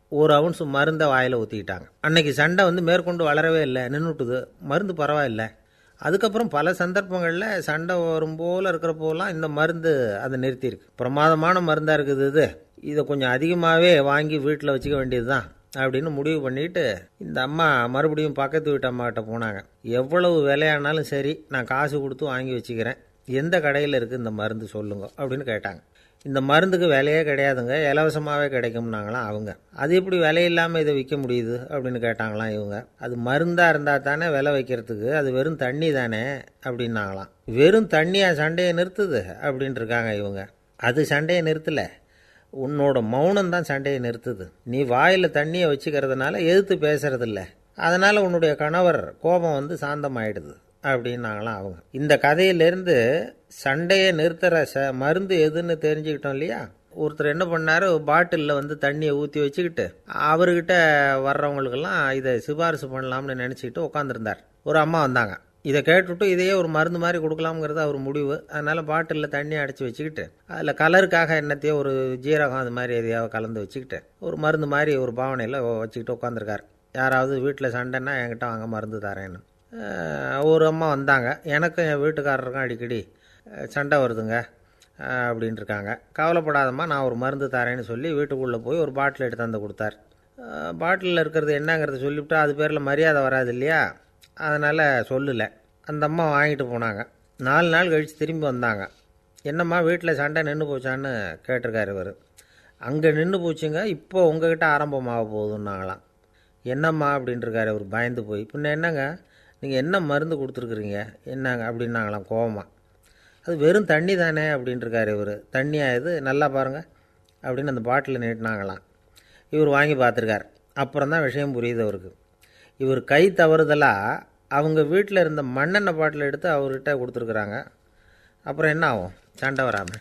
ஒரு அவுன்ஸ் மருந்தை வாயில் ஊற்றிக்கிட்டாங்க அன்னைக்கு சண்டை வந்து மேற்கொண்டு வளரவே இல்லை நின்றுட்டுது மருந்து பரவாயில்ல அதுக்கப்புறம் பல சந்தர்ப்பங்களில் சண்டை வரும் போல் இருக்கிற போலாம் இந்த மருந்து அதை நிறுத்தியிருக்கு பிரமாதமான மருந்தாக இருக்குது இது இதை கொஞ்சம் அதிகமாகவே வாங்கி வீட்டில் வச்சுக்க வேண்டியது தான் அப்படின்னு முடிவு பண்ணிட்டு இந்த அம்மா மறுபடியும் பக்கத்து வீட்டு அம்மாகிட்ட போனாங்க எவ்வளவு விலையானாலும் சரி நான் காசு கொடுத்து வாங்கி வச்சுக்கிறேன் எந்த கடையில் இருக்குது இந்த மருந்து சொல்லுங்க அப்படின்னு கேட்டாங்க இந்த மருந்துக்கு விலையே கிடையாதுங்க இலவசமாகவே கிடைக்கும்னாங்களாம் அவங்க அது எப்படி விலை இல்லாமல் இதை விற்க முடியுது அப்படின்னு கேட்டாங்களாம் இவங்க அது மருந்தாக இருந்தால் தானே விலை வைக்கிறதுக்கு அது வெறும் தண்ணி தானே அப்படின்னாங்களாம் வெறும் தண்ணியாக சண்டையை நிறுத்துது அப்படின்ட்டு இருக்காங்க இவங்க அது சண்டையை நிறுத்தலை உன்னோட மௌனம் தான் சண்டையை நிறுத்துது நீ வாயில் தண்ணியை வச்சுக்கிறதுனால எதிர்த்து பேசுறதில்ல அதனால் உன்னுடைய கணவர் கோபம் வந்து சாந்தமாயிடுது அப்படின்னாங்களாம் அவங்க இந்த கதையிலேருந்து சண்டையை நிறுத்துற ச மருந்து எதுன்னு தெரிஞ்சுக்கிட்டோம் இல்லையா ஒருத்தர் என்ன பண்ணார் பாட்டிலில் வந்து தண்ணியை ஊற்றி வச்சுக்கிட்டு அவர்கிட்ட வர்றவங்களுக்கெல்லாம் இதை சிபாரிசு பண்ணலாம்னு நினச்சிக்கிட்டு உட்காந்துருந்தார் ஒரு அம்மா வந்தாங்க இதை கேட்டுவிட்டு இதையே ஒரு மருந்து மாதிரி கொடுக்கலாம்ங்கிறது அவர் முடிவு அதனால் பாட்டிலில் தண்ணி அடைச்சி வச்சுக்கிட்டு அதில் கலருக்காக என்னத்தையோ ஒரு ஜீரகம் அது மாதிரி எதையாவது கலந்து வச்சுக்கிட்டு ஒரு மருந்து மாதிரி ஒரு பாவனையில் வச்சுக்கிட்டு உட்காந்துருக்கார் யாராவது வீட்டில் சண்டைன்னா என்கிட்ட வாங்க மருந்து தரேன்னு அஹ் ஒரு அம்மா வந்தாங்க எனக்கும் என் வீட்டுக்காரருக்கும் அடிக்கடி அஹ் சண்டை வருதுங்க அஹ் அப்படின்னு இருக்காங்க கவலைப்படாதம்மா நான் ஒரு மருந்து தரேன்னு சொல்லி வீட்டுக்குள்ளே போய் ஒரு பாட்டில் எடுத்து வந்து கொடுத்தார் பாட்டிலில் இருக்கிறது என்னங்கிறத சொல்லிவிட்டு அது பேரில் மரியாதை வராது இல்லையா அதனால் சொல்லலை அந்த அம்மா வாங்கிட்டு போனாங்க நாலு நாள் கழித்து திரும்பி வந்தாங்க என்னம்மா வீட்டில் சண்டை நின்று போச்சான்னு கேட்டிருக்காரு இவர் அங்கே நின்று போச்சுங்க இப்போ உங்ககிட்ட ஆரம்பமாக போகுதுன்னாங்களாம் என்னம்மா அப்படின்ட்டுருக்காரு அவர் பயந்து போய் பின்ன என்னங்க நீங்கள் என்ன மருந்து கொடுத்துருக்குறீங்க என்னங்க அப்படின்னாங்களாம் கோவமா அது வெறும் தண்ணி தானே அப்படின்ட்டுருக்காரு இவர் தண்ணியாக இது நல்லா பாருங்கள் அப்படின்னு அந்த பாட்டில் நீட்டினாங்களாம் இவர் வாங்கி பார்த்துருக்கார் அப்புறம் தான் விஷயம் புரியுது அவருக்கு இவர் கை தவறுதலாக அவங்க வீட்டில் இருந்த மண்ணெண்ணெய் பாட்டில் எடுத்து அவர்கிட்ட கொடுத்துருக்குறாங்க அப்புறம் என்ன ஆகும் சண்டை வராமல்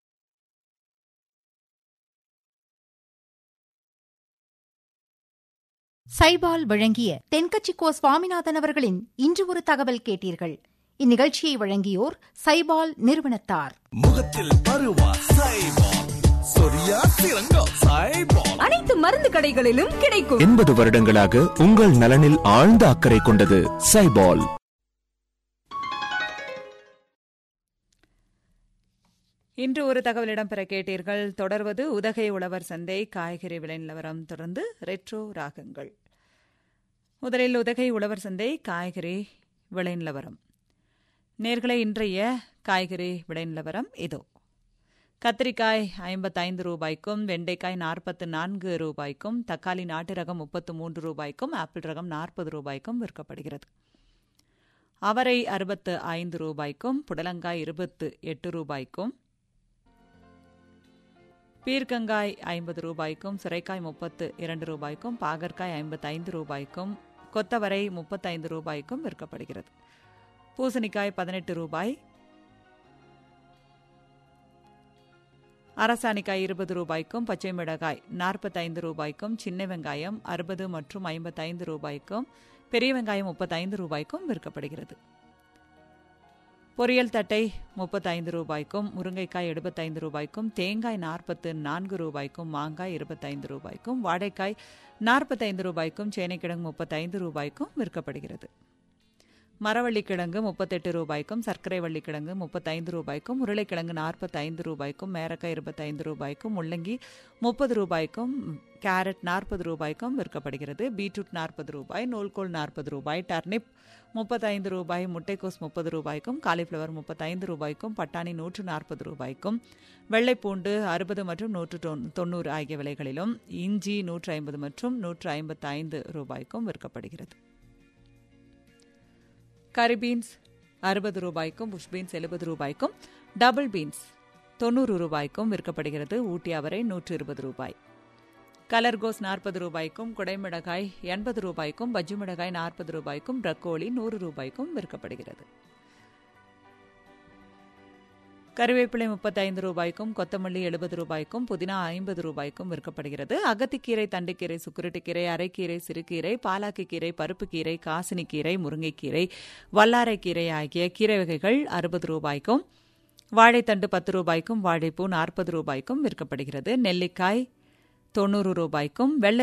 சைபால் வழங்கிய தென்கட்சிக்கோ சுவாமிநாதன் அவர்களின் இன்று ஒரு தகவல் கேட்டீர்கள் இந்நிகழ்ச்சியை வழங்கியோர் சைபால் நிறுவனத்தார் முகத்தில் பருவா சைபால் சொரியா சிறங்கோ சைபால் அனைத்து மருந்து கடைகளிலும் கிடைக்கும் எண்பது வருடங்களாக உங்கள் நலனில் ஆழ்ந்த அக்கறை கொண்டது சைபால் இன்று ஒரு தகவல் இடம்பெற கேட்டீர்கள் தொடர்வது உதகை உழவர் சந்தை காய்கறி விலை நிலவரம் தொடர்ந்து ரெட்ரோ ராகங்கள் முதலில் உதகை உழவர் சந்தை காய்கறி விலை நிலவரம் நேர்களை இன்றைய காய்கறி விலை நிலவரம் இதோ கத்திரிக்காய் ஐம்பத்தைந்து ரூபாய்க்கும் வெண்டைக்காய் நாற்பத்து நான்கு ரூபாய்க்கும் தக்காளி நாட்டு ரகம் முப்பத்து மூன்று ரூபாய்க்கும் ஆப்பிள் ரகம் நாற்பது ரூபாய்க்கும் விற்கப்படுகிறது அவரை அறுபத்து ஐந்து ரூபாய்க்கும் புடலங்காய் இருபத்து எட்டு ரூபாய்க்கும் பீர்க்கங்காய் ஐம்பது ரூபாய்க்கும் சுரைக்காய் முப்பத்து இரண்டு ரூபாய்க்கும் பாகற்காய் ஐம்பத்தைந்து ரூபாய்க்கும் கொத்தவரை முப்பத்தைந்து ரூபாய்க்கும் விற்கப்படுகிறது பூசணிக்காய் பதினெட்டு ரூபாய் அரசாணிக்காய் இருபது ரூபாய்க்கும் பச்சை மிளகாய் நாற்பத்தைந்து ரூபாய்க்கும் சின்ன வெங்காயம் அறுபது மற்றும் ஐம்பத்தைந்து ரூபாய்க்கும் பெரிய வெங்காயம் முப்பத்தைந்து ரூபாய்க்கும் விற்கப்படுகிறது பொரியல் தட்டை முப்பத்தைந்து ரூபாய்க்கும் முருங்கைக்காய் எழுபத்தைந்து ரூபாய்க்கும் தேங்காய் நாற்பத்து நான்கு ரூபாய்க்கும் மாங்காய் இருபத்தைந்து ரூபாய்க்கும் வாழைக்காய் நாற்பத்தைந்து ரூபாய்க்கும் சேனைக்கிழங்கு முப்பத்தைந்து ரூபாய்க்கும் விற்கப்படுகிறது மரவள்ளிக்கிழங்கு முப்பத்தெட்டு ரூபாய்க்கும் சர்க்கரை வள்ளிக்கிழங்கு முப்பத்தைந்து ரூபாய்க்கும் உருளைக்கிழங்கு நாற்பத்தைந்து ரூபாய்க்கும் மேரக்காய் இருபத்தைந்து ரூபாய்க்கும் முள்ளங்கி முப்பது ரூபாய்க்கும் கேரட் நாற்பது ரூபாய்க்கும் விற்கப்படுகிறது பீட்ரூட் நாற்பது ரூபாய் நூல்கோல் நாற்பது ரூபாய் டர்னிப் முப்பத்தைந்து ரூபாய் முட்டைக்கோஸ் முப்பது ரூபாய்க்கும் காலிஃப்ளவர் முப்பத்தைந்து ரூபாய்க்கும் பட்டாணி நூற்று நாற்பது ரூபாய்க்கும் வெள்ளைப்பூண்டு அறுபது மற்றும் நூற்று தொண்ணூறு ஆகிய விலைகளிலும் இஞ்சி நூற்று ஐம்பது மற்றும் நூற்று ஐம்பத்தைந்து ரூபாய்க்கும் விற்கப்படுகிறது கரி பீன்ஸ் அறுபது ரூபாய்க்கும் புஷ் பீன்ஸ் எழுபது ரூபாய்க்கும் டபுள் பீன்ஸ் தொண்ணூறு ரூபாய்க்கும் விற்கப்படுகிறது ஊட்டி அவரை நூற்று இருபது ரூபாய் கலர்கோஸ் நாற்பது ரூபாய்க்கும் குடைமிளகாய் எண்பது ரூபாய்க்கும் பஜ்ஜி மிளகாய் நாற்பது ரூபாய்க்கும் பிரக்கோலி நூறு ரூபாய்க்கும் விற்கப்படுகிறது கருவேப்பிலை முப்பத்தைந்து ரூபாய்க்கும் கொத்தமல்லி எழுபது ரூபாய்க்கும் புதினா ஐம்பது ரூபாய்க்கும் விற்கப்படுகிறது அகத்திக்கீரை தண்டுக்கீரை சுக்குருட்டுக்கீரை அரைக்கீரை சிறுகீரை பாலாக்குக்கீரை பருப்புக்கீரை காசினிக்கீரை முருங்கைக்கீரை வல்லாரைக்கீரை ஆகிய கீரை வகைகள் அறுபது ரூபாய்க்கும் வாழைத்தண்டு பத்து ரூபாய்க்கும் வாழைப்பூ நாற்பது ரூபாய்க்கும் விற்கப்படுகிறது நெல்லிக்காய் தொண்ணூறு ரூபாய்க்கும் வெள்ளை